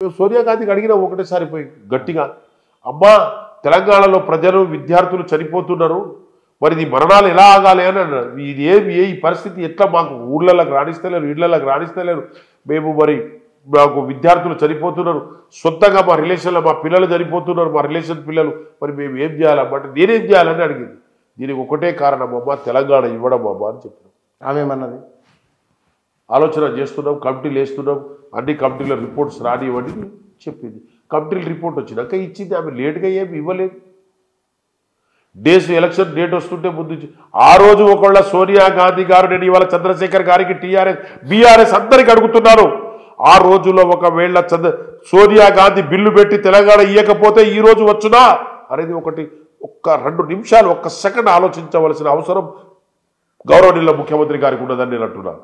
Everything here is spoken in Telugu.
మేము సోనియా గాంధీకి అడిగినాం ఒకటేసారి పోయి గట్టిగా అమ్మా తెలంగాణలో ప్రజలు విద్యార్థులు చనిపోతున్నారు మరి ఇది మరణాలు ఎలా ఆగాలి అని అన్నారు ఇది ఏమి ఏ ఈ పరిస్థితి ఎట్లా మాకు ఊళ్ళలోకి రాణిస్తలేరు ఇళ్లలోకి రాణిస్తలేరు మేము మరి మాకు విద్యార్థులు చనిపోతున్నారు సొంతంగా మా రిలేషన్లో మా పిల్లలు చనిపోతున్నారు మా రిలేషన్ పిల్లలు మరి మేము ఏం చేయాలమ్మా అంటే నేనేం చేయాలని అడిగింది దీనికి ఒకటే కారణం అమ్మా తెలంగాణ ఇవ్వడం అమ్మా అని చెప్పినాం ఆమె ఏమన్నది ఆలోచన చేస్తున్నాం కమిటీలు వేస్తున్నాం అన్ని కమిటీల రిపోర్ట్స్ రానివ్వండి అని చెప్పింది కమిటీల రిపోర్ట్ వచ్చినాక ఇచ్చింది ఆమె లేట్గా ఏమి ఇవ్వలేదు డేస్ ఎలక్షన్ డేట్ వస్తుంటే ముందు ఇచ్చి- ఆ రోజు ఒకవేళ సోనియా గాంధీ గారు నేను ఇవాళ చంద్రశేఖర్ గారికి టీఆర్ఎస్ బీఆర్ఎస్ అందరికి అడుగుతున్నాను ఆ రోజులో ఒకవేళ చంద్ర సోనియా గాంధీ బిల్లు పెట్టి తెలంగాణ ఇవ్వకపోతే ఈ రోజు వచ్చునా అనేది ఒకటి ఒక్క రెండు నిమిషాలు ఒక్క సెకండ్ ఆలోచించవలసిన అవసరం గౌరవనీయుల ముఖ్యమంత్రి గారికి ఉన్నదని నేను అంటున్నాను